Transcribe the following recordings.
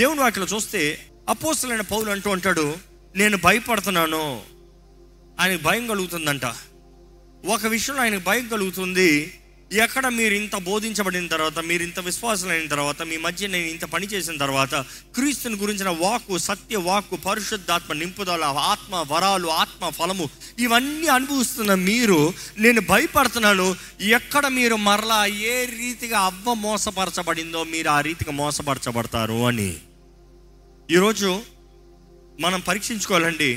దేవుని వాటిలో చూస్తే అపోస్తులైన పౌలు అంటూ అంటాడు నేను భయపడుతున్నాను ఆయనకు భయం కలుగుతుందంట ఒక విషయంలో ఆయనకు భయం కలుగుతుంది ఎక్కడ మీరు ఇంత బోధించబడిన తర్వాత మీరు ఇంత విశ్వాసులైన తర్వాత మీ మధ్య నేను ఇంత పని చేసిన తర్వాత క్రీస్తుని గురించిన వాక్కు సత్య వాక్కు పరిశుద్ధాత్మ నింపుదల ఆత్మ వరాలు ఆత్మ ఫలము ఇవన్నీ అనుభవిస్తున్న మీరు నేను భయపడుతున్నాను ఎక్కడ మీరు మరలా ఏ రీతిగా అవ్వ మోసపరచబడిందో మీరు ఆ రీతిగా మోసపరచబడతారు అని ఈరోజు మనం పరీక్షించుకోవాలండి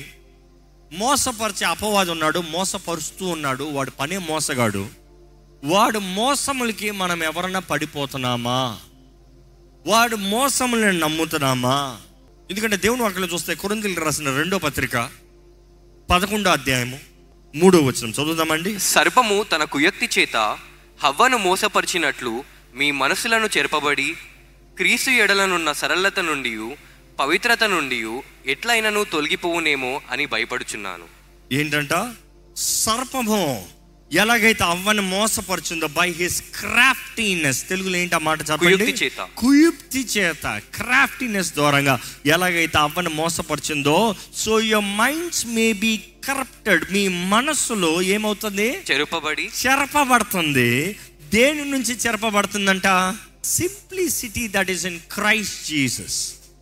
మోసపరిచే అపవాది ఉన్నాడు మోసపరుస్తూ ఉన్నాడు వాడు పనే మోసగాడు వాడు మోసములకి మనం ఎవరన్నా పడిపోతున్నామా వాడు మోసములను నమ్ముతున్నామా ఎందుకంటే దేవుని వాక్యలో చూస్తే కొరింతలు రాసిన రెండో పత్రిక పదకొండో అధ్యాయము మూడో వచనం చదువుదామండి సర్పము తన కుయక్తి చేత హవ్వను మోసపరిచినట్లు మీ మనసులను చెరపబడి క్రీస్తు ఎడలనున్న సరళత నుండి పవిత్రత నుండి ఎట్లయినను తొలగిపోవునేమో అని భయపడుచున్నాను ఏంటంట సర్పము ఎలాగైతే అవ్వని మోసపరుచుందో బై హిస్ క్రాఫ్టీనెస్ తెలుగులో ఏంటి ఆ మాట చెప్పండి కుయుక్తి చేత. కుయుక్తి చేత క్రాఫ్టీనెస్ ద్వారంగా ఎలాగైతే అవ్వని మోసపరిచిందో so your minds may be corrupted మీ మనస్సులో ఏమవుతుంది చెరుపబడి చెరపబడుతుంది దేని నుంచి చెరపబడుతుందంట simplicity that is in Christ Jesus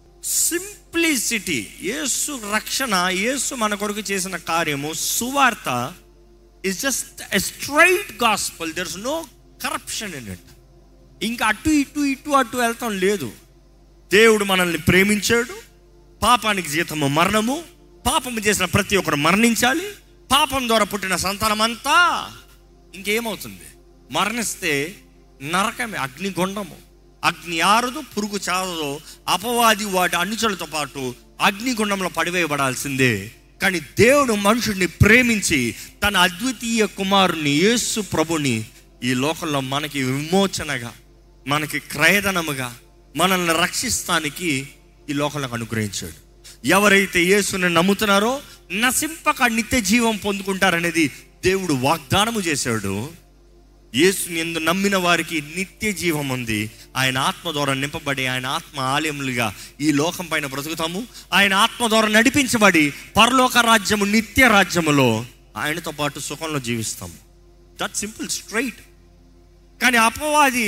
simplicity Yesu రక్షణ యేసు మన కొరకు చేసిన కార్యము సువార్త is just a straight gospel there is no corruption in it ఇంకా అటు ఇటు ఇటు అటు వెళ్తాం లేదు దేవుడు మనల్ని ప్రేమించాడు పాపానికి జీతము మరణము పాపము చేసిన ప్రతి ఒక్కరు మరణించాలి పాపం ద్వారా పుట్టిన సంతానం అంతా ఇంకేమవుతుంది మరణిస్తే నరకమే అగ్నిగుండము అగ్ని ఆరదు పురుగు చారదు అపవాది వాటి అనుచరులతో పాటు అగ్నిగుండంలో పడివేయబడాల్సిందే కానీ దేవుడు మనుషుడిని ప్రేమించి తన అద్వితీయ కుమారుని యేసు ప్రభుని ఈ లోకంలో మనకి విమోచనగా మనకి క్రయధనముగా మనల్ని రక్షిస్తానికి ఈ లోకంలోకి అనుగ్రహించాడు ఎవరైతే యేసుని నమ్ముతున్నారో నశింపక నిత్య జీవం పొందుకుంటారనేది దేవుడు వాగ్దానము చేశాడు యేసుని ఎందు నమ్మిన వారికి నిత్య జీవం ఉంది ఆయన ఆత్మ ద్వారా నింపబడి ఆయన ఆత్మ ఆలయములుగా ఈ లోకం పైన బ్రతుకుతాము ఆయన ఆత్మ ద్వారా నడిపించబడి పరలోక రాజ్యము నిత్య రాజ్యములో ఆయనతో పాటు సుఖంలో జీవిస్తాము దట్ సింపుల్ స్ట్రైట్ కానీ అపవాది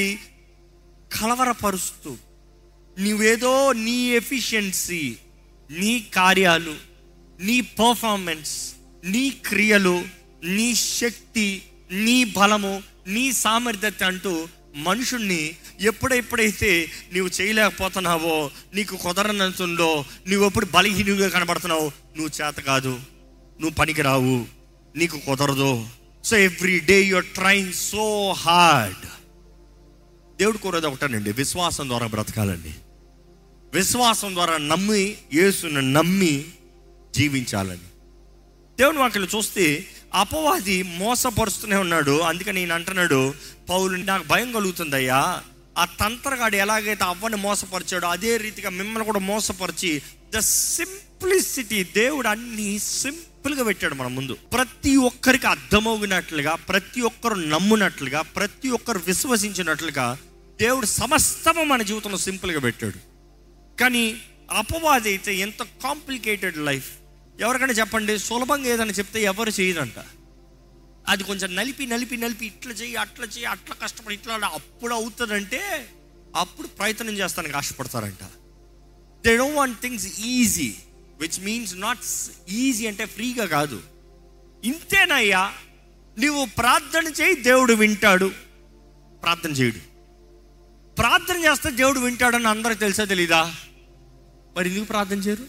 కలవరపరుస్తూ నీవేదో నీ ఎఫిషియన్సీ నీ కార్యాలు నీ పర్ఫార్మెన్స్ నీ క్రియలు నీ శక్తి నీ బలము నీ సామర్థ్యత అంటూ మనుషుణ్ణి ఎప్పుడెప్పుడైతే నీవు చేయలేకపోతున్నావో నీకు కుదరనంతుందో నువ్వు ఎప్పుడు బలహీనుగా కనబడుతున్నావు నువ్వు చేత కాదు నువ్వు పనికిరావు నీకు కుదరదు so every day you're trying so hard దేవుడు కోరేది ఒకటేనండి విశ్వాసం ద్వారా బ్రతకాలండి విశ్వాసం ద్వారా నమ్మి యేసుని నమ్మి జీవించాలని దేవుని వాక్యలు చూస్తే అపవాది మోసపరుస్తూనే ఉన్నాడు అందుకని నేను అంటున్నాడు పౌలు నాకు భయం కలుగుతుందయ్యా ఆ తంత్రగాడు ఎలాగైతే అవ్వని మోసపరిచాడో అదే రీతిగా మిమ్మల్ని కూడా మోసపరిచి ద సింప్లిసిటీ దేవుడు అన్ని సింపుల్గా పెట్టాడు మన ముందు ప్రతి ఒక్కరికి అర్థమవునట్లుగా ప్రతి ఒక్కరు నమ్మునట్లుగా ప్రతి ఒక్కరు విశ్వసించినట్లుగా దేవుడు సమస్తము మన జీవితంలో సింపుల్గా పెట్టాడు కానీ అపవాది అయితే ఎంత కాంప్లికేటెడ్ లైఫ్ ఎవరికైనా చెప్పండి సులభంగా ఏదైనా చెప్తే ఎవరు చేయరంట అది కొంచెం నలిపి నలిపి నలిపి ఇట్లా చేయి అట్లా చేయి అట్లా కష్టపడి ఇట్లా ఆడ అప్పుడు అవుతుందంటే అప్పుడు ప్రయత్నం చేస్తానికి ఆశపడతారంట they don't want things easy which means not easy అంటే ఫ్రీగా కాదు ఇంతేనయ్యా నువ్వు ప్రార్థన చేయి దేవుడు వింటాడు ప్రార్థన చేయడు ప్రార్థన చేస్తే దేవుడు వింటాడని అందరికి తెలుసా తెలీదా మరి ఎందుకు ప్రార్థన చేయరు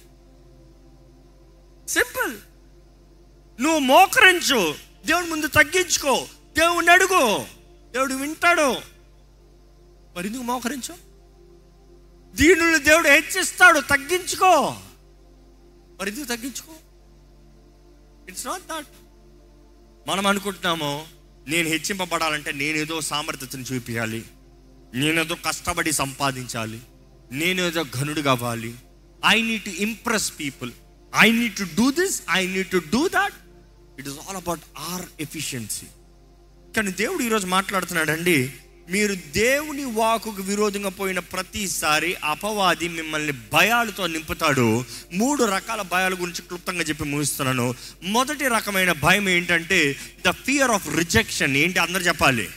సింపుల్ నువ్వు మోకరించు దేవుడి ముందు తగ్గించుకో దేవుడిని అడుగు దేవుడు వింటాడు మరి ఎందుకు మోకరించు దీనులు దేవుడు హెచ్చిస్తాడు తగ్గించుకో మరి ఎందుకు తగ్గించుకో ఇట్స్ నాట్ దట్ మనం అనుకుంటున్నాము నేను హెచ్చింపబడాలంటే నేనేదో సామర్థ్యతను చూపించాలి నేనేదో కష్టపడి సంపాదించాలి నేనేదో ఘనుడు కావాలి I need to impress people I need to do this I need to do that it is all about our efficiency కానీ దేవుడు ఈరోజు మాట్లాడుతున్నాడండి మీరు దేవుని వాకుకు విరోధంగా పోయిన ప్రతిసారి అపవాది మిమ్మల్ని భయాలతో నింపుతాడు మూడు రకాల భయాల గురించి క్లుప్తంగా చెప్పి ముగిస్తున్నాను మొదటి రకమైన భయం ఏంటంటే ద ఫియర్ ఆఫ్ రిజెక్షన్ ఏంటి అందరు చెప్పాలి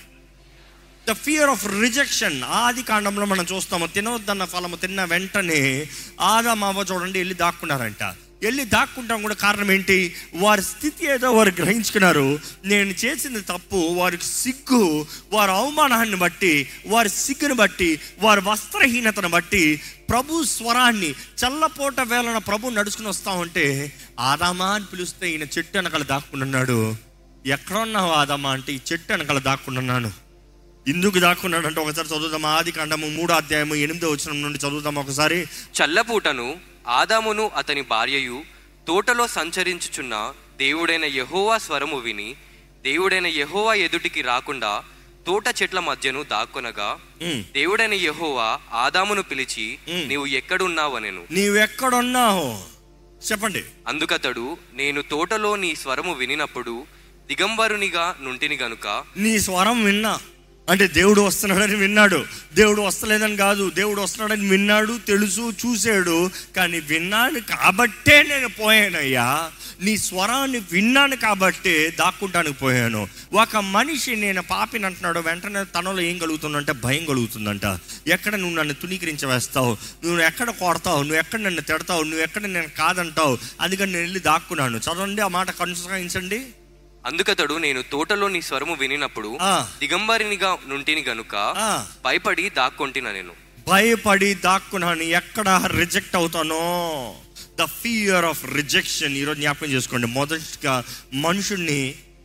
ద ఫియర్ ఆఫ్ రిజెక్షన్ ఆది కాండంలో మనం చూస్తాము తినవద్దన్న ఫలము తిన్న వెంటనే ఆదామావ చూడండి వెళ్ళి దాక్కున్నారంట వెళ్ళి దాక్కుంటాం కూడా కారణం ఏంటి వారి స్థితి ఏదో వారు గ్రహించుకున్నారు నేను చేసింది తప్పు వారికి సిగ్గు వారి అవమానాన్ని బట్టి వారి సిగ్గుని బట్టి వారి వస్త్రహీనతను బట్టి ప్రభు స్వరాన్ని చల్లపోట వేళన ప్రభు నడుచుకుని వస్తా ఉంటే ఆదామా అని పిలిస్తే ఈయన చెట్టు వెనకాల దాక్కున్నాడు ఎక్కడున్నావు ఆదామా అంటే ఈ చెట్టు వెనకాల దాక్కున్నాను ఎందుకు దాక్కున్నాడంటే ఒకసారి చదువుదాం ఆది కాండము మూడో అధ్యాయము ఎనిమిదో వచ్చిన నుండి చదువుదాం ఒకసారి చల్లపూటను ఆదామును అతని భార్యయు తోటలో సంచరించుచున్న దేవుడైన యెహోవా స్వరము విని దేవుడైన యెహోవా ఎదుటికి రాకుండా తోట చెట్ల మధ్యను దాక్కొనగా ఉమ్, దేవుడైన యెహోవా ఆదామును పిలిచి మ్. నీవు ఎక్కడున్నావనెను నీవెక్కడున్నావు చెప్పండి అందుకతడు నేను తోటలో నీ స్వరము వినినప్పుడు దిగంబరునిగా నుంటిని గనుక నీ స్వరం విన్నా అంటే దేవుడు వస్తున్నాడని విన్నాడు దేవుడు వస్తలేదని కాదు దేవుడు వస్తున్నాడని విన్నాడు తెలుసు చూశాడు కానీ విన్నాను కాబట్టే నేను పోయానయ్యా నీ స్వరాన్ని విన్నాను కాబట్టే దాక్కుంటానికి పోయాను ఒక మనిషి నేను పాపిని అంటున్నాడు వెంటనే తనలో ఏం కలుగుతుందంటే భయం కలుగుతుందంట ఎక్కడ నువ్వు నన్ను తునీకరించి వేస్తావు నువ్వు ఎక్కడ కొడతావు నువ్వు ఎక్కడ నన్ను తిడతావు నువ్వు ఎక్కడ నేను కాదంటావు అందుకని నేను వెళ్ళి దాక్కున్నాను చదవండి ఆ మాట కొనసాగించండి అందుకతడు నేను తోటలో నీ స్వరము వినినప్పుడు ఆ. దిగంబరినిగా నుంటిని గనుక ఆ. భయపడి దాక్కొంటిన నేను భయపడి దాక్కున్నాను ఎక్కడ రిజెక్ట్ అవుతానో ద ఫియర్ ఆఫ్ రిజెక్షన్ ఈరోజు జ్ఞాపకం చేసుకోండి మొదటిగా మనుషుణ్ణి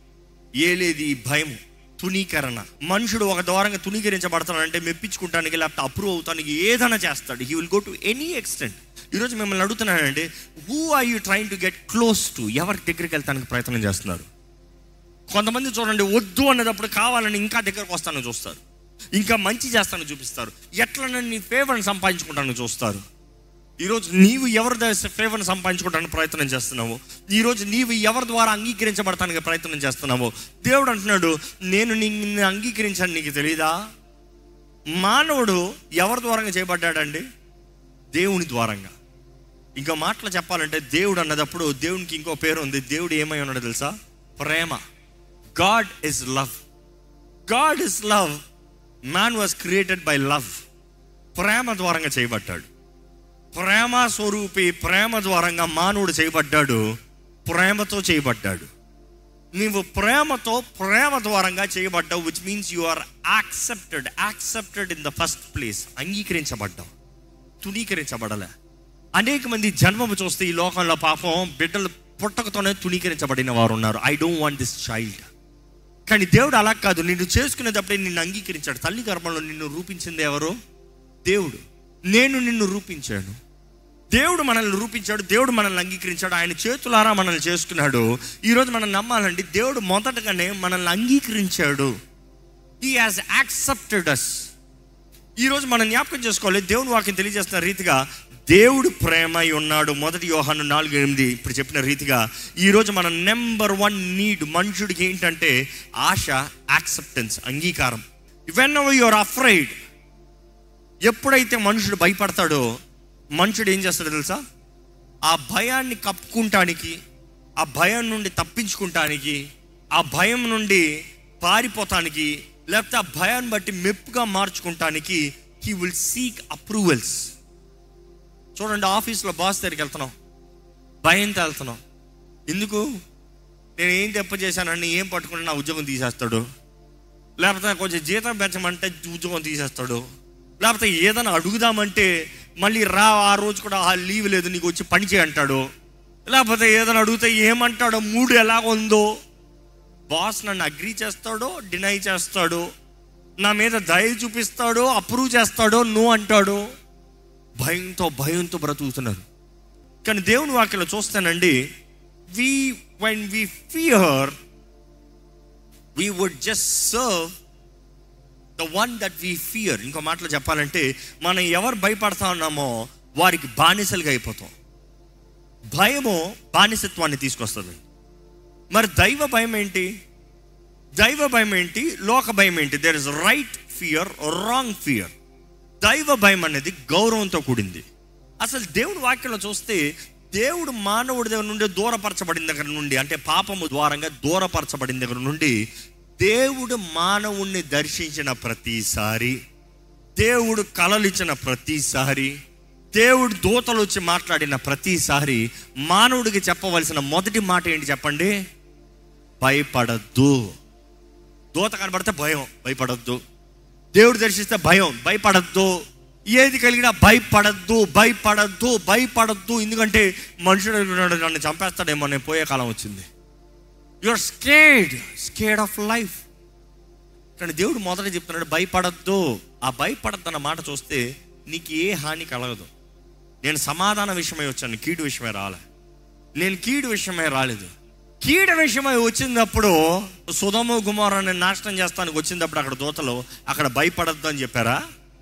ఏలేది ఈ భయం తునీకరణ మనుషుడు ఒక ద్వారంగా తునీకరించబడతానంటే మెప్పించుకుంటానికి లేకపోతే అప్రూవ్ అవుతానికి ఏదైనా చేస్తాడు he will go to any extent ఈరోజు మిమ్మల్ని అడుగుతున్నానంటే who are you trying to get close to ఎవరి దగ్గరికి వెళ్తానికి ప్రయత్నం చేస్తున్నారు కొంతమంది చూడండి వద్దు అన్నదప్పుడు కావాలని ఇంకా దగ్గరకు వస్తానని చూస్తారు ఇంకా మంచి చేస్తానని చూపిస్తారు ఎట్లా నీ ఫేవర్ని సంపాదించుకుంటానని చూస్తారు ఈరోజు నీవు ఎవరి ఫేవర్ని సంపాదించుకోవడానికి ప్రయత్నం చేస్తున్నావు ఈరోజు నీవు ఎవరి ద్వారా అంగీకరించబడటానికి ప్రయత్నం చేస్తున్నావు దేవుడు అంటున్నాడు నేను నిన్ను అంగీకరించాను నీకు తెలీదా మానవుడు ఎవరి ద్వారంగా చేయబడ్డాడండి దేవుని ద్వారంగా ఇంకా మాటలు చెప్పాలంటే దేవుడు అన్నదప్పుడు దేవునికి ఇంకో పేరు ఉంది దేవుడు ఏమై ఉన్నాడో తెలుసా ప్రేమ God is love God is love man was created by love ప్రేమ ద్వారంగా చేయబడ్డాడు ప్రేమ స్వరూపి ప్రేమ ద్వారంగా మానవుడు చేయబడ్డాడు ప్రేమతో చేయబడ్డాడు నీవు ప్రేమతో ప్రేమ ద్వారంగా చేయబడ్డావు which means you are accepted accepted in the first place అంగీకరించబడ్డావు తునీకరించబడలే అనేక మంది జన్మము చూస్తే ఈ లోకంలో పాపం బిడ్డలు పుట్టకతోనే తునీకరించబడిన వారు ఉన్నారు I don't want this child కానీ దేవుడు అలా కాదు నిన్ను చేసుకునేటప్పుడే నిన్ను అంగీకరించాడు తల్లి గర్భంలో నిన్ను రూపించింది ఎవరు దేవుడు నేను నిన్ను రూపించాను దేవుడు మనల్ని రూపించాడు దేవుడు మనల్ని అంగీకరించాడు ఆయన చేతులారా మనల్ని చేసుకున్నాడు ఈరోజు మనం నమ్మాలండి దేవుడు మొదటగానే మనల్ని అంగీకరించాడు హీ హాజ్ యాక్సెప్టెడ్ అస్ ఈరోజు మనం జ్ఞాపకం చేసుకోవాలి దేవుని వాక్యం తెలియజేస్తున్న రీతిగా దేవుడు ప్రేమ అయి ఉన్నాడు మొదటి యోహాను నాలుగు ఎనిమిది ఇప్పుడు చెప్పిన రీతిగా ఈరోజు మన నెంబర్ వన్ నీడ్ మనుషుడికి ఏంటంటే ఆశ యాక్సెప్టెన్స్ అంగీకారం వెన్ ఎవర్ యువర్ అఫ్రైడ్ ఎప్పుడైతే మనుషుడు భయపడతాడో మనుషుడు ఏం చేస్తాడో తెలుసా ఆ భయాన్ని కప్పుకుంటానికి ఆ భయం నుండి తప్పించుకుంటానికి ఆ భయం నుండి పారిపోతానికి లేకపోతే ఆ భయాన్ని బట్టి మెప్పుగా మార్చుకుంటానికి హీ విల్ సీక్ అప్రూవల్స్ చూడండి ఆఫీస్లో బాస్ దగ్గరికి వెళ్తున్నాం భయంతో వెళ్తున్నాం ఎందుకు నేను ఏం తప్ప చేశానని ఏం పట్టుకుంటే నా ఉద్యోగం తీసేస్తాడు లేకపోతే కొంచెం జీతం పెంచమంటే ఉద్యోగం తీసేస్తాడు లేకపోతే ఏదైనా అడుగుదామంటే మళ్ళీ రా ఆ రోజు కూడా ఆ లీవ్ లేదు నీకు వచ్చి పని చేయంటాడు లేకపోతే ఏదైనా అడిగితే ఏమంటాడో మూడు ఎలా ఉందో బాస్ నన్ను అగ్రీ చేస్తాడో డినై చేస్తాడో నా మీద దయ చూపిస్తాడో అప్రూవ్ చేస్తాడో నో అంటాడో భయంతో భయంతో బ్రతుకుతున్నారు కానీ దేవుని వాక్యలో చూస్తానండి we when we fear we would just serve the one that we fear ఇంకో మాటలో చెప్పాలంటే మనం ఎవరు భయపడతా ఉన్నామో వారికి బానిసలుగా అయిపోతాం భయము బానిసత్వాన్ని తీసుకొస్తుంది మరి దైవ భయం ఏంటి దైవ భయం ఏంటి లోక భయం ఏంటి there is right fear wrong fear దైవ భయం అనేది గౌరవంతో కూడింది అసలు దేవుడి వాక్యంలో చూస్తే దేవుడు మానవుడి దగ్గర నుండి దూరపరచబడిన దగ్గర నుండి అంటే పాపము ద్వారంగా దూరపరచబడిన దగ్గర నుండి దేవుడు మానవుణ్ణి దర్శించిన ప్రతిసారి దేవుడు కలలు ఇచ్చిన ప్రతిసారి దేవుడు దూతలు వచ్చి మాట్లాడిన ప్రతిసారి మానవుడికి చెప్పవలసిన మొదటి మాట ఏంటి చెప్పండి భయపడద్దు దూత కనబడితే భయం భయపడద్దు దేవుడు దర్శిస్తే భయం భయపడద్దు ఏది కలిగినా భయపడద్దు భయపడద్దు భయపడద్దు ఎందుకంటే మనుషుడు అనుకున్నాడు, నన్ను చంపేస్తాడేమో నేను పోయే కాలం వచ్చింది your scared scared of life కానీ దేవుడు మొదట చెప్తున్నాడు భయపడద్దు ఆ భయపడద్దు అన్న మాట చూస్తే నీకు ఏ హాని కలగదు నేను సమాధాన విషయమై వచ్చాను కీడు విషయమై రాలే నేను కీడు విషయమై రాలేదు కీడు విషయమై వచ్చినప్పుడు సుధమ గుమారాన్ని నాశనం చేస్తానికి వచ్చినప్పుడు అక్కడ దూతలు అక్కడ భయపడద్దు అని చెప్పారా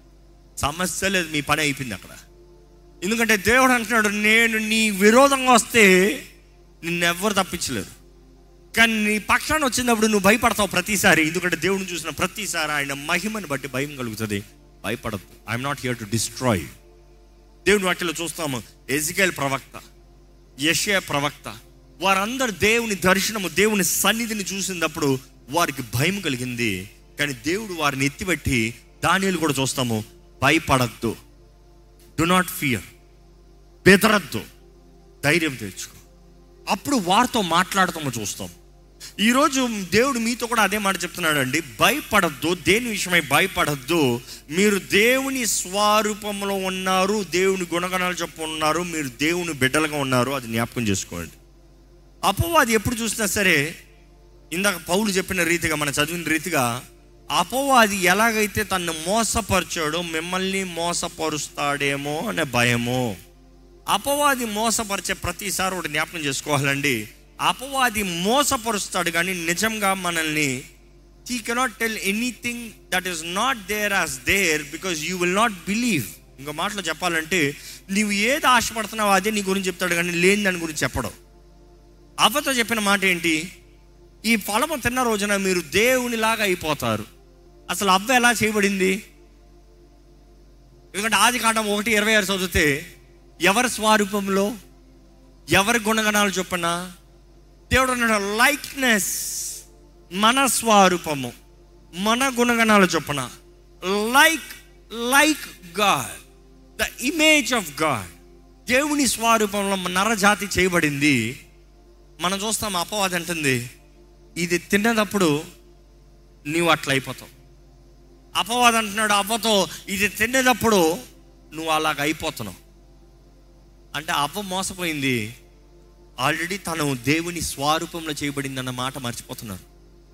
సమస్య లేదు మీ పని అయిపోయింది అక్కడ ఎందుకంటే దేవుడు అంటున్నాడు నేను నీ విరోధంగా వస్తే నిన్నెవ్వరు తప్పించలేరు కానీ నీ పక్షాన్ని వచ్చినప్పుడు నువ్వు భయపడతావు ప్రతిసారి ఎందుకంటే దేవుడిని చూసిన ప్రతిసారి ఆయన మహిమను బట్టి భయం కలుగుతుంది భయపడద్దు I'm not here to destroy దేవుని వాటిలో చూస్తాము ఎజికేల్ ప్రవక్త యషయ ప్రవక్త వారందరు దేవుని దర్శనము దేవుని సన్నిధిని చూసినప్పుడు వారికి భయం కలిగింది కానీ దేవుడు వారిని ఎత్తిపెట్టి దానిలు కూడా చూస్తాము భయపడద్దు డు నాట్ ఫియర్ బెదరద్దు ధైర్యం తెచ్చుకో అప్పుడు వారితో మాట్లాడతాము చూస్తాం ఈరోజు దేవుడు మీతో కూడా అదే మాట చెప్తున్నాడు అండి భయపడద్దు దేని విషయమై భయపడద్దు మీరు దేవుని స్వరూపంలో ఉన్నారు దేవుని గుణగణాలు చెప్పు ఉన్నారు మీరు దేవుని బిడ్డలుగా ఉన్నారు అది జ్ఞాపకం చేసుకోండి అపవాది ఎప్పుడు చూసినా సరే ఇందాక పౌలు చెప్పిన రీతిగా మన చదివిన రీతిగా అపవాది ఎలాగైతే తను మోసపరిచాడో మిమ్మల్ని మోసపరుస్తాడేమో అనే భయము అపవాది మోసపరిచే ప్రతిసారి ఒకటి జ్ఞాపకం చేసుకోవాలండి అపవాది మోసపరుస్తాడు కానీ నిజంగా మనల్ని he cannot tell anything that is not there as there because you will not believe ఇంకో మాటలో చెప్పాలంటే నీవు ఏది ఆశపడుతున్నావో అదే నీ గురించి చెప్తాడు కానీ లేని దాని గురించి చెప్పడం అవ్వతో చెప్పిన మాట ఏంటి ఈ ఫలము తిన్న రోజున మీరు దేవునిలాగా అయిపోతారు అసలు అవ్వ ఎలా చేయబడింది ఎందుకంటే ఆది కాండం ఒకటి ఇరవై ఆరు చదివితే ఎవరి స్వరూపంలో ఎవరి గుణగణాలు చొప్పున దేవుడు అన్నాడు లైక్నెస్ మన స్వరూపము మన గుణగణాలు చొప్పున like like God the image of God దేవుని స్వరూపంలో నరజాతి చేయబడింది మనం చూస్తాం అపవాది అంటుంది ఇది తిన్నప్పుడు నీవు అట్లా అయిపోతావు అపవాది అంటున్నాడు అవ్వతో ఇది తినేటప్పుడు నువ్వు అలాగ అయిపోతున్నావు అంటే అవ్వ మోసపోయింది ఆల్రెడీ తను దేవుని స్వరూపంలో చేయబడింది అన్న మాట మర్చిపోతున్నారు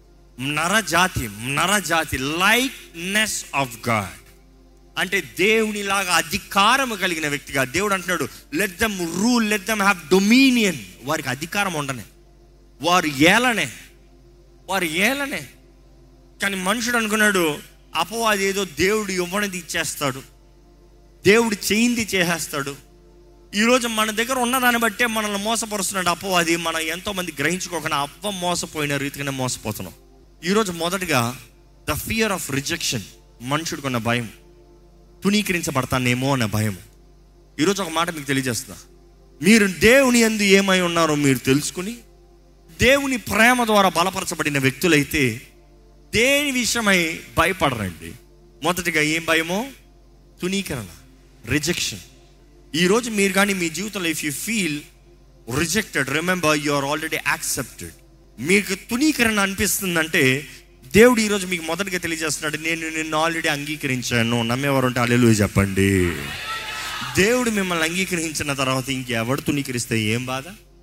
నరజాతి నరజాతి లైక్నెస్ ఆఫ్ గాడ్ అంటే దేవునిలాగా అధికారం కలిగిన వ్యక్తిగా దేవుడు అంటున్నాడు let them rule let them have dominion వారికి అధికారం ఉండనే వారు ఏలనే వారు ఏలనే కానీ మనుషుడు అనుకున్నాడు అపవాది ఏదో దేవుడు ఇవ్వనిది ఇచ్చేస్తాడు దేవుడు చేయింది చేసేస్తాడు ఈరోజు మన దగ్గర ఉన్నదాన్ని బట్టే మనల్ని మోసపరుస్తున్నాడు అపవాది మనం ఎంతో మంది గ్రహించుకోకుండా అవ్వ మోసపోయిన రీతిగానే మోసపోతున్నాం ఈరోజు మొదటగా ద ఫియర్ ఆఫ్ రిజెక్షన్ మనుషుడికున్న భయం తునీకరించబడతానేమో అనే భయం ఈరోజు ఒక మాట మీకు తెలియజేస్తున్నా మీరు దేవుని ఎందు ఏమై ఉన్నారో మీరు తెలుసుకుని దేవుని ప్రేమ ద్వారా బలపరచబడిన వ్యక్తులైతే దేని విషయమై భయపడరండి మొదటిగా ఏం భయమో తునీకరణ రిజెక్షన్ ఈరోజు మీరు కానీ మీ జీవితంలో if you feel rejected remember you are already accepted మీకు తునీకరణ అనిపిస్తుందంటే దేవుడు ఈరోజు మీకు మొదటిగా తెలియజేస్తున్నాడు నేను నిన్ను ఆల్రెడీ అంగీకరించాను నమ్మేవారు ఉంటే అల్లెలు చెప్పండి దేవుడు మిమ్మల్ని అంగీకరించిన తర్వాత ఇంకెవడు తునీకరిస్తే ఏం బాధ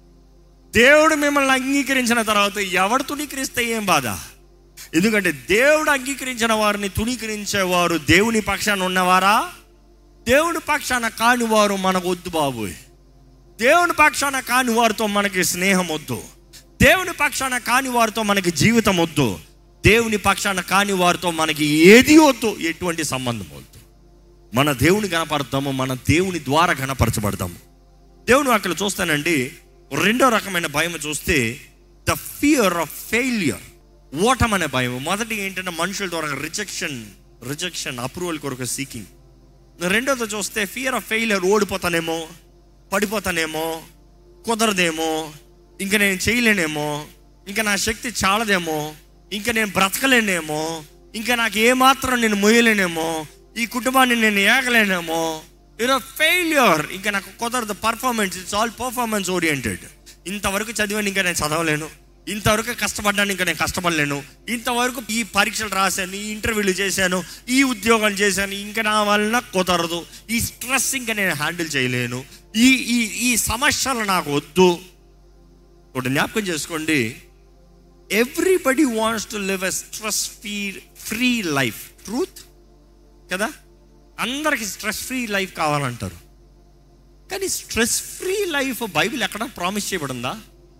దేవుడు మిమ్మల్ని అంగీకరించిన తర్వాత ఎవడు తునీకరిస్తే ఏం బాధ ఎందుకంటే దేవుడు అంగీకరించిన వారిని తునీకరించేవారు దేవుని పక్షాన ఉన్నవారా దేవుని పక్షాన కాని వారు మనకు వద్దు బాబు దేవుని పక్షాన కాని వారితో మనకి స్నేహం వద్దు దేవుని పక్షాన కాని వారితో మనకి జీవితం వద్దు దేవుని పక్షాన కాని వారితో మనకి ఏది వద్దు ఎటువంటి సంబంధం వద్దు మన దేవుని కనపడతాము మన దేవుని ద్వారా కనపరచబడతాము దేవుని అక్కడ చూస్తానండి రెండో రకమైన భయం చూస్తే ద ఫియర్ ఆఫ్ ఫెయిలియర్ ఓటం అనే భయం మొదటి ఏంటంటే మనుషుల ద్వారా రిజెక్షన్ రిజెక్షన్ అప్రూవల్ కొరకు సీకింగ్ రెండోది చూస్తే ఫియర్ ఆఫ్ ఫెయిలియర్ ఓడిపోతానేమో పడిపోతానేమో కుదరదేమో ఇంకా నేను చేయలేనేమో ఇంకా నా శక్తి చాలదేమో ఇంకా నేను బ్రతకలేనేమో ఇంకా నాకు ఏమాత్రం నేను మొయ్యలేనేమో ఈ కుటుంబాన్ని నేను ఏగలేనేమో యూనో ఫెయిల్యూర్ ఇంకా నాకు కుదరదు performance it's all performance oriented ఇంతవరకు చదివాను ఇంకా నేను చదవలేను ఇంతవరకు కష్టపడ్డాను ఇంకా నేను కష్టపడలేను ఇంతవరకు ఈ పరీక్షలు రాశాను ఈ ఇంటర్వ్యూలు చేశాను ఈ ఉద్యోగాలు చేశాను ఇంకా నా వలన కుదరదు ఈ స్ట్రెస్ ఇంకా నేను హ్యాండిల్ చేయలేను ఈ ఈ ఈ సమస్యలు నాకు వద్దు ఒకటి జ్ఞాపకం చేసుకోండి everybody wants to live a stress free free life truth కదా అందరికి స్ట్రెస్ ఫ్రీ లైఫ్ కావాలంటారు కానీ స్ట్రెస్ ఫ్రీ లైఫ్ బైబిల్ ఎక్కడ ప్రామిస్ చేయబడిందా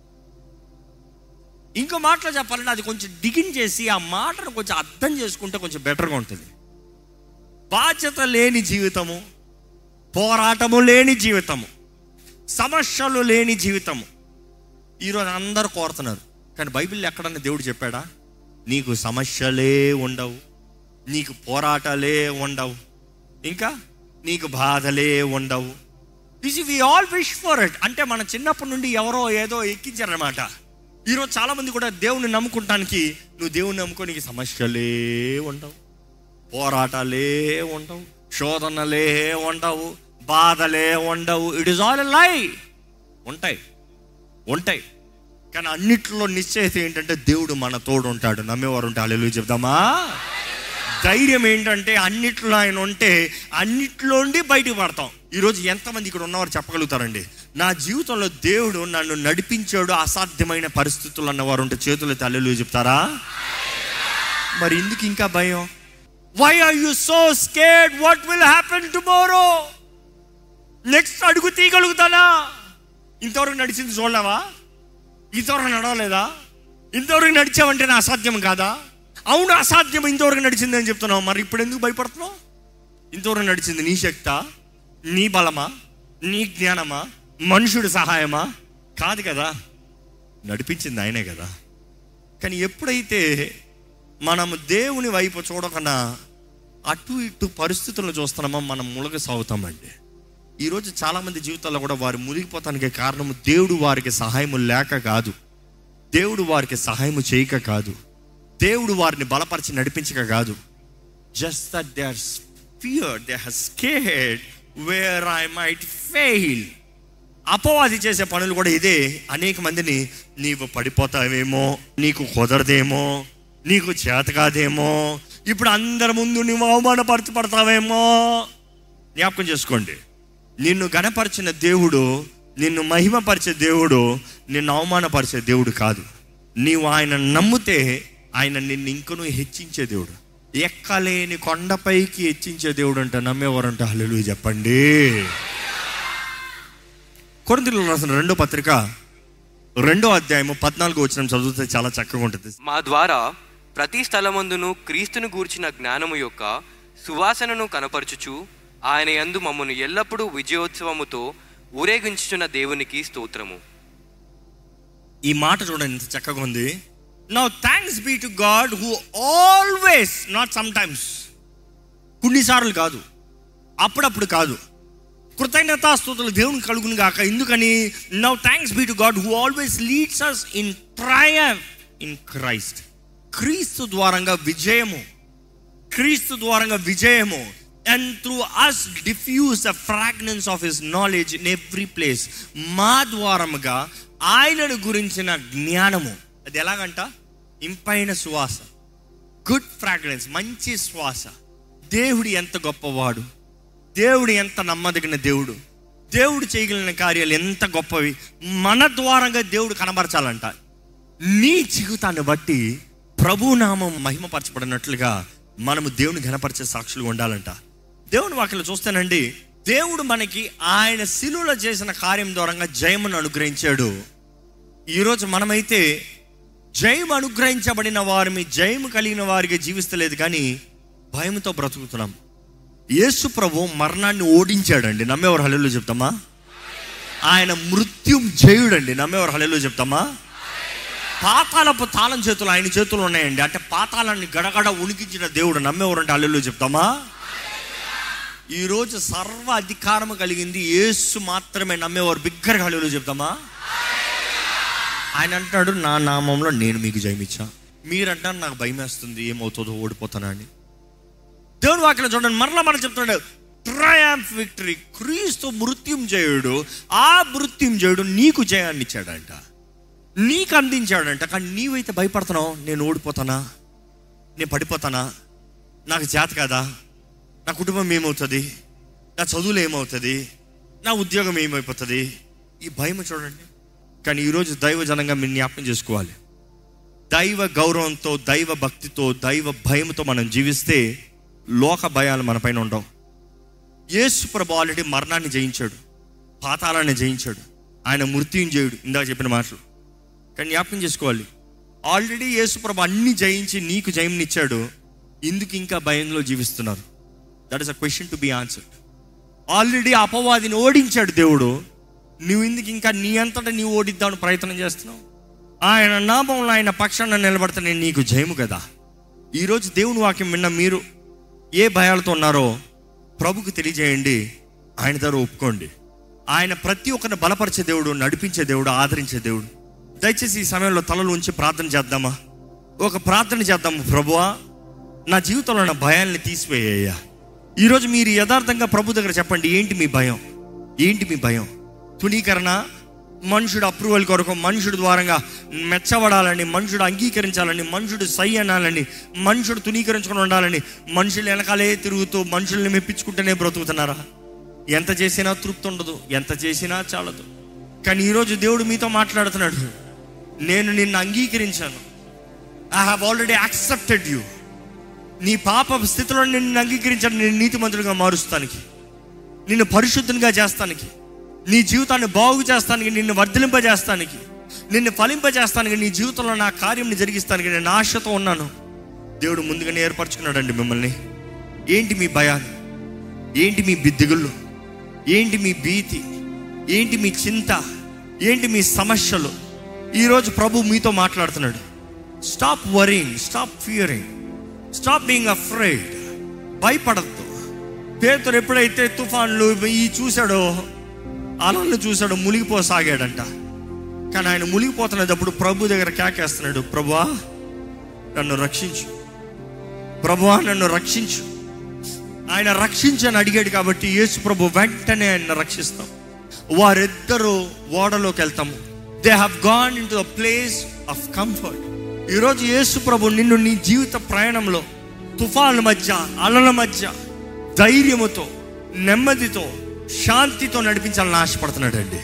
ఇంకో మాటలో చెప్పాలంటే అది కొంచెం డిగిన్ చేసి ఆ మాటను కొంచెం అర్థం చేసుకుంటే కొంచెం బెటర్గా ఉంటుంది బాధ్యత లేని జీవితము పోరాటము లేని జీవితము సమస్యలు లేని జీవితము ఈరోజు అందరూ కోరుతున్నారు కానీ బైబిల్ ఎక్కడన్నా దేవుడు చెప్పాడా నీకు సమస్యలే ఉండవు నీకు పోరాటాలే ఉండవు ఇంకా నీకు బాధలే ఉండవు this we all wish for it అంటే మన చిన్నప్పటి నుండి ఎవరో ఏదో ఎక్కించారనమాట ఈరోజు చాలా మంది కూడా దేవుని నమ్ముకుంటానికి నువ్వు దేవుని నమ్ముకో నీకు సమస్యలే ఉండవు పోరాటాలే ఉండవు శోధనలే ఉండవు బాధలే ఉండవు ఇట్ ఇస్ ఆల్ లై ఉంటాయి ఉంటాయి కానీ అన్నిట్లో నిశ్చయిత ఏంటంటే దేవుడు మన తోడు ఉంటాడు నమ్మేవారు ఉంటే అల్లెలు చెప్దామా ధైర్యం ఏంటంటే అన్నిట్లో ఆయన ఉంటే అన్నిట్లోండి బయటకు పడతాం ఈరోజు ఎంతమంది ఇక్కడ ఉన్నవారు చెప్పగలుగుతారండి నా జీవితంలో దేవుడు నన్ను నడిపించాడు అసాధ్యమైన పరిస్థితులు అన్నవారు ఉంటే చేతులు తల్లిలు చెప్తారా మరి ఎందుకు ఇంకా భయం why are you so scared what will happen tomorrow next అడుగు తీయగలుగుతానా ఇంతవరకు నడిచింది చూడలేవా ఇంతవరకు నడవలేదా ఇంతవరకు నడిచావంటే నా అసాధ్యం కాదా అవును అసాధ్యం ఇంతవరకు నడిచింది అని చెప్తున్నావు మరి ఇప్పుడు ఎందుకు భయపడుతున్నావు ఇంతవరకు నడిచింది నీ శక్తా నీ బలమా నీ జ్ఞానమా మనుషుడి సహాయమా కాదు కదా నడిపించింది ఆయనే కదా కానీ ఎప్పుడైతే మనము దేవుని వైపు చూడకుండా అటు ఇటు పరిస్థితులను చూస్తున్నామో మనం ములగ సాగుతామండి ఈరోజు చాలామంది జీవితాల్లో కూడా వారు మునిగిపోతానికి కారణము దేవుడు వారికి సహాయము లేక కాదు దేవుడు వారికి సహాయము చేయక కాదు దేవుడు వారిని బలపరిచి నడిపించక కాదు just that they are fear they her scared where I might fail అపవాది చేసే పనులు కూడా ఇదే అనేక మందిని నీవు పడిపోతావేమో నీకు కుదరదేమో నీకు చేత కాదేమో ఇప్పుడు అందరి ముందు నువ్వు అవమానపరచబడతావేమో జ్ఞాపకం చేసుకోండి నిన్ను గణపరిచిన దేవుడు నిన్ను మహిమపరిచే దేవుడు నిన్ను అవమానపరిచే దేవుడు కాదు నీవు ఆయన నమ్మితే ఆయన నిన్ను ఇంకనూ హెచ్చించే దేవుడు ఎక్కలేని కొండపైకి హెచ్చించే దేవుడు అంట నమ్మేవారంట హల్లు చెప్పండి కొరింథీయులకు రాసిన రెండో పత్రిక రెండో అధ్యాయము పద్నాలుగు వచ్చిన చదివితే చాలా చక్కగా ఉంటుంది మా ద్వారా ప్రతి స్థలమందును క్రీస్తును గూర్చిన జ్ఞానము యొక్క సువాసనను కనపరచుచు ఆయన యందు మమ్మను ఎల్లప్పుడూ విజయోత్సవముతో ఊరేగించుచున్న దేవునికి స్తోత్రము ఈ మాట చూడండి ఎంత చక్కగా ఉంది now thanks be to God who always not sometimes కొన్నిసార్లు కాదు అప్పుడప్పుడు కాదు కృతజ్ఞతాస్తుతులు దేవుని కలుగును గాక ఎందుకని now thanks be to God who always leads us in trial in Christ క్రీస్తు ద్వారంగా విజయము క్రీస్తు ద్వారంగా విజయము and through us diffuse the fragrance of his knowledge in every place మా ద్వారముగా ఆయనను గురించిన జ్ఞానము అది ఎలాగంట ఇంపైన సువాస గుడ్ ఫ్రాగ్రెన్స్ మంచి శ్వాస దేవుడు ఎంత గొప్పవాడు దేవుడు ఎంత నమ్మదగిన దేవుడు దేవుడు చేయగలిగిన కార్యాలు ఎంత గొప్పవి మన ద్వారంగా దేవుడు కనబరచాలంట నీ జీవితాన్ని బట్టి ప్రభునామం మహిమపరచబడినట్లుగా మనము దేవుని ఘనపరిచే సాక్షులు ఉండాలంట దేవుని వాక్యలు చూస్తానండి దేవుడు మనకి ఆయన శిలువలో చేసిన కార్యం ద్వారా జయమును అనుగ్రహించాడు ఈరోజు మనమైతే జయం అనుగ్రహించబడిన వారిని జయము కలిగిన వారికి జీవిస్తలేదు కానీ భయంతో బ్రతుకుతున్నాం యేసు ప్రభు మరణాన్ని ఓడించాడండి నమ్మేవారు హలెలు చెప్తామా ఆయన మృత్యుం జయుడండి నమ్మేవారు హలెలు చెప్తామా పాతాలపు తాళం చేతులు ఆయన చేతులు ఉన్నాయండి అంటే పాతాళాన్ని గడగడ ఉనికించిన దేవుడు నమ్మేవారంటే అల్లెలు చెప్తామా ఈరోజు సర్వ అధికారం కలిగింది యేసు మాత్రమే నమ్మేవారు బిగ్గరగా హల్లెలూయా చెప్తామా ఆయన అంటాడు నా నామంలో నేను మీకు జయమిచ్చా మీరంటారు నాకు భయం వేస్తుంది ఏమవుతుందో ఓడిపోతానా అని దేవుని వాక్యం చూడండి మరలా మనం చెప్తున్నాడు ట్రయాంఫ్ విక్టరీ క్రీస్తు మృత్యుంజయుడు ఆ మృత్యుంజయుడు నీకు జయాన్ని ఇచ్చాడంట నీకు అందించాడంట కానీ నీవైతే భయపడుతున్నావు నేను ఓడిపోతానా నేను పడిపోతానా నాకు చేత కదా నా కుటుంబం ఏమవుతుంది నా చదువులు ఏమవుతుంది నా ఉద్యోగం ఏమైపోతుంది ఈ భయం చూడండి కానీ ఈరోజు దైవ జనంగా మీరు జ్ఞాపకం చేసుకోవాలి దైవ గౌరవంతో దైవ భక్తితో దైవ భయంతో మనం జీవిస్తే లోక భయాలు మన పైన ఉండవు యేసు ప్రభు ఆల్రెడీ మరణాన్ని జయించాడు పాతాళాన్ని జయించాడు ఆయన మృత్యుంజయుడు ఇందాక చెప్పిన మాటలు కానీ జ్ఞాపకం చేసుకోవాలి ఆల్రెడీ యేసు ప్రభు అన్ని జయించి నీకు జయంనిచ్చాడు ఇందుకు ఇంకా భయంలో జీవిస్తున్నారు that is a question to be answered already అపవాదిని ఓడించాడు దేవుడు నువ్వు ఇందుకు ఇంకా నీ అంతటా నీవు ఓడిద్దామని ప్రయత్నం చేస్తున్నావు ఆయన నామంలో ఆయన పక్షాన నిలబడితే నేను నీకు జయము కదా ఈరోజు దేవుని వాక్యం విన్న మీరు ఏ భయాలతో ఉన్నారో ప్రభుకు తెలియజేయండి ఆయన దగ్గర ఒప్పుకోండి ఆయన ప్రతి ఒక్కరిని బలపరిచే దేవుడు నడిపించే దేవుడు ఆదరించే దేవుడు దయచేసి ఈ సమయంలో తలలు ఉంచి ప్రార్థన చేద్దామా ఒక ప్రార్థన చేద్దాము ప్రభువా నా జీవితంలో ఉన్న భయాల్ని తీసివేయ్యా ఈరోజు మీరు యథార్థంగా ప్రభు దగ్గర చెప్పండి ఏంటి మీ భయం ఏంటి మీ భయం తునీకరణ మనుషుడు అప్రూవల్ కొరకు మనుషుడు ద్వారంగా మెచ్చబడాలని మనుషుడు అంగీకరించాలని మనుషుడు సై అనాలని మనుషుడు తునీకరించుకొని ఉండాలని మనుషులు వెనకాలే తిరుగుతూ మనుషుల్ని మెప్పించుకుంటూనే బ్రతుకుతున్నారా ఎంత చేసినా తృప్తి ఉండదు ఎంత చేసినా చాలదు కానీ ఈరోజు దేవుడు మీతో మాట్లాడుతున్నాడు నేను నిన్ను అంగీకరించాను I have already accepted you నీ పాప స్థితిలో నిన్ను అంగీకరించాను నేను నీతిమంతుడిగా మారుస్తానికి నిన్ను పరిశుద్ధంగా చేస్తానికి నీ జీవితాన్ని బాగు చేస్తానికి నిన్ను వర్ధలింపజేస్తానికి నిన్ను ఫలింపజేస్తానికి నీ జీవితంలో నా కార్యం జరిగిస్తానికి నేను ఆశతో ఉన్నాను దేవుడు ముందుగానే ఏర్పరచుకున్నాడండి మిమ్మల్ని ఏంటి మీ భయాలు ఏంటి మీ బిద్దిగుళ్ళు ఏంటి మీ భీతి ఏంటి మీ చింత ఏంటి మీ సమస్యలు ఈరోజు ప్రభు మీతో మాట్లాడుతున్నాడు stop worrying stop fearing stop being afraid భయపడద్దు పేతురు ఎప్పుడైతే తుఫాన్లు ఈ చూశాడో అలల్ని చూశాడో మునిగిపోసాగాడంట కానీ ఆయన మునిగిపోతున్నప్పుడు ప్రభు దగ్గర కేకేస్తున్నాడు ప్రభువా నన్ను రక్షించు ప్రభువా నన్ను రక్షించు ఆయన రక్షించని అడిగాడు కాబట్టి యేసు ప్రభు వెంటనే ఆయన రక్షిస్తాం వారిద్దరూ ఓడలోకి వెళ్తాము they have gone into the place of comfort ఈరోజు యేసు ప్రభు నిన్ను నీ జీవిత ప్రయాణంలో తుఫాన్ల మధ్య అలల మధ్య ధైర్యముతో నెమ్మదితో శాంతితో నడిపించాలని ఆశపడుతున్నాడు అండి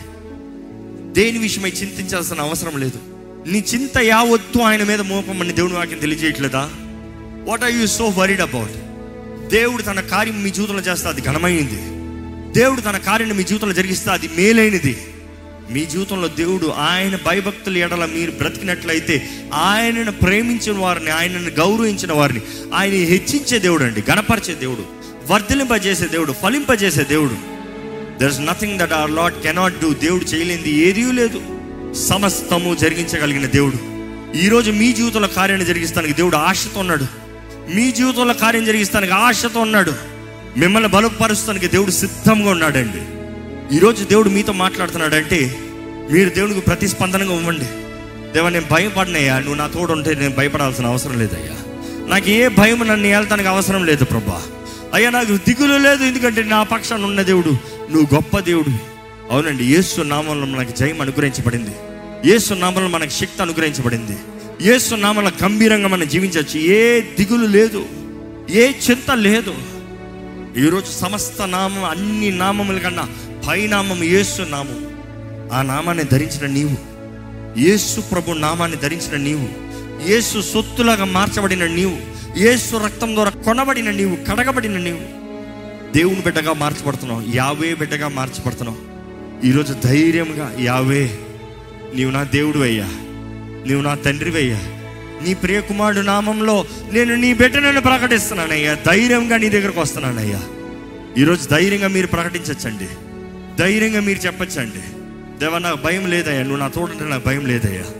దేని విషయమై చింతించాల్సిన అవసరం లేదు నీ చింత యావత్తు ఆయన మీద మోపమని దేవుని వాక్యం తెలియజేయట్లేదా what are you so worried about దేవుడు తన కార్యం మీ జీవితంలో చేస్తే అది ఘనమైనది దేవుడు తన కార్యాన్ని మీ జీవితంలో జరిగిస్తే అది మేలైనది మీ జీవితంలో దేవుడు ఆయన భయభక్తుల ఎడల మీరు బ్రతికినట్లయితే ఆయనను ప్రేమించిన వారిని ఆయనను గౌరవించిన వారిని ఆయన హెచ్చించే దేవుడు అండి గణపరిచే దేవుడు వర్ధలింపజేసే దేవుడు ఫలింపజేసే దేవుడు there is nothing that our Lord cannot do దేవుడు చేయలేనిది ఏదీ లేదు సమస్తము జరిగించగలిగిన దేవుడు ఈరోజు మీ జీవితంలో కార్యాన్ని జరిగిస్తానికి దేవుడు ఆశతో ఉన్నాడు మీ జీవితంలో కార్యం జరిగిస్తానికి ఆశతో ఉన్నాడు మిమ్మల్ని బలపరుస్తానికి దేవుడు సిద్ధంగా ఉన్నాడండి ఈరోజు దేవుడు మీతో మాట్లాడుతున్నాడంటే మీరు దేవునికి ప్రతిస్పందనగా ఇవ్వండి దేవా నేను భయపడినయ్యా నువ్వు నా తోడు ఉంటే నేను భయపడాల్సిన అవసరం లేదయ్యా నాకు ఏ భయం నన్ను ఏళ్తానికి అవసరం లేదు ప్రభా అయ్యా నాకు దిగులు లేదు ఎందుకంటే నా పక్షాన ఉన్న దేవుడు నువ్వు గొప్ప దేవుడు అవునండి యేసు నామంలో మనకు జయం అనుగ్రహించబడింది యేసు నామంలో మనకు శక్తి అనుగ్రహించబడింది యేసు నామంలో గంభీరంగా మనం జీవించవచ్చు ఏ దిగులు లేదు ఏ చింత లేదు ఈరోజు సమస్త నామం అన్ని నామముల కన్నా పైనామం యేసు నామం ఆ నామాన్ని ధరించిన నీవు యేసు ప్రభు నామాన్ని ధరించిన నీవు యేసు సొత్తులాగా మార్చబడిన నీవు యేసు రక్తం ద్వారా కొనబడిన నీవు కడగబడిన నీవు దేవుని బిడ్డగా మార్చబడుతున్నావు యావే బిడ్డగా మార్చబడుతున్నావు ఈరోజు ధైర్యంగా యావే నీవు నా దేవుడు అయ్యా నీవు నా తండ్రివి అయ్యా నీ ప్రియ కుమారుడు నామంలో నేను నీ బిడ్డనని ప్రకటిస్తున్నానయ్యా ధైర్యంగా నీ దగ్గరకు వస్తున్నానయ్యా ఈరోజు ధైర్యంగా మీరు ప్రకటించచ్చండి ధైర్యంగా మీరు చెప్పచ్చండి దేవా నాకు భయం లేదయ్యా నువ్వు నా తోడుంటే నాకు భయం లేదయ్యా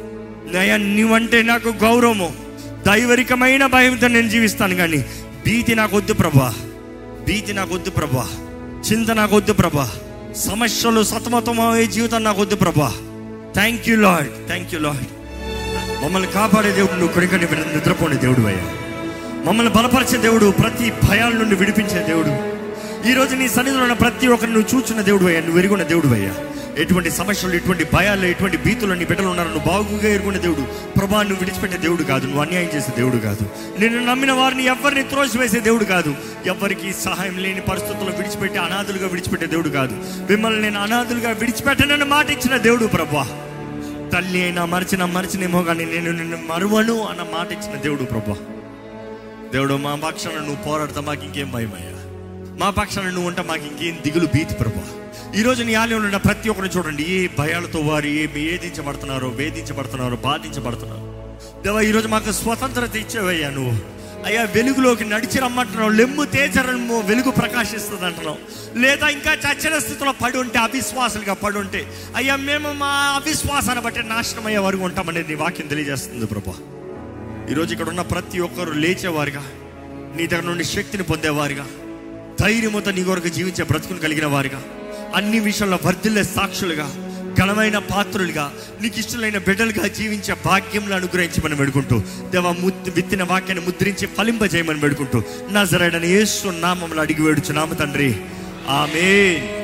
నయ నువ్వంటే నాకు గౌరవము దైవరికమైన భయంతో నేను జీవిస్తాను కానీ భీతి నాకు వద్దు ప్రభా భీతి నాకు వద్దు ప్రభా చింత నాకు వద్దు ప్రభా సమస్యలు సతమతమయ్యే జీవితం నాకు వద్దు ప్రభా thank you Lord thank you Lord మమ్మల్ని కాపాడే దేవుడు నువ్వు కొడుకని నిద్రపోనే దేవుడు అయ్యా మమ్మల్ని బలపరిచే దేవుడు ప్రతి భయాల నుండి విడిపించే దేవుడు ఈ రోజు నీ సన్నిధిలో ఉన్న ప్రతి ఒక్కరిని నువ్వు చూచున్న దేవుడు అయ్యా నువ్వు ఎరుగున్న దేవుడు అయ్యా ఎటువంటి సమస్యలు ఎటువంటి భయాలు ఎటువంటి భీతులు నీ బిడ్డలు ఉన్నారు నువ్వు బాగుగా ఎరుగున్న దేవుడు ప్రభా నువ్వు విడిచిపెట్టే దేవుడు కాదు నువ్వు అన్యాయం చేసే దేవుడు కాదు నిన్ను నమ్మిన వారిని ఎవరిని త్రోసివేసే దేవుడు కాదు ఎవరికి సహాయం లేని పరిస్థితుల్లో విడిచిపెట్టి అనాథులుగా విడిచిపెట్టే దేవుడు కాదు మిమ్మల్ని నేను అనాథులుగా విడిచిపెట్టనని మాట ఇచ్చిన దేవుడు ప్రభా తల్లి అయినా మరిచిన మరిచినేమో కానీ నేను నిన్ను మరువను అన్న మాట ఇచ్చిన దేవుడు ప్రభా దేవుడు మా పక్షాన నువ్వు పోరాడతా మాకు ఇంకేం భయమయ్యా మా పక్షాన నువ్వు ఉంటే మాకు ఇంకేం దిగులు భీతి ప్రభా ఈరోజు నీ ఆలయంలో ఉన్న ప్రతి ఒక్కరిని చూడండి ఏ భయాలతో వారు ఏ వేధించబడుతున్నారో వేధించబడుతున్నారో బాధించబడుతున్నారు దేవా ఈరోజు మాకు స్వతంత్రత ఇచ్చేవయ్యా నువ్వు అయ్యా వెలుగులోకి నడిచి రమ్మంటున్నావు లెమ్ము తేజరము వెలుగు ప్రకాశిస్తుంది అంటున్నావు లేదా ఇంకా చచ్చిన స్థితిలో పడి ఉంటే అవిశ్వాసాలుగా పడి ఉంటే అయ్యా మేము మా అవిశ్వాసాన్ని బట్టి నాశనం అయ్యే వరకు ఉంటామనేది నీ వాక్యం తెలియజేస్తుంది ప్రభా ఈరోజు ఇక్కడ ఉన్న ప్రతి ఒక్కరు లేచేవారుగా నీ దగ్గర నుండి శక్తిని పొందేవారుగా ధైర్యముతో నీ కొరకు జీవించే బ్రతుకుని కలిగిన వారుగా అన్ని విషయంలో వర్ధిల్లే సాక్షులుగా ఘనమైన పాత్రులుగా నీకు ఇష్టమైన బిడ్డలుగా జీవించే భాగ్యంలో అనుగ్రహించమని వేడుకుంటూ దేవ ముద్దు విత్తిన వాక్యాన్ని ముద్రించి ఫలింపజేయమని వేడుకుంటూ నా జరైన యేసు నామములు అడిగి వేడుచు నామ తండ్రి ఆమె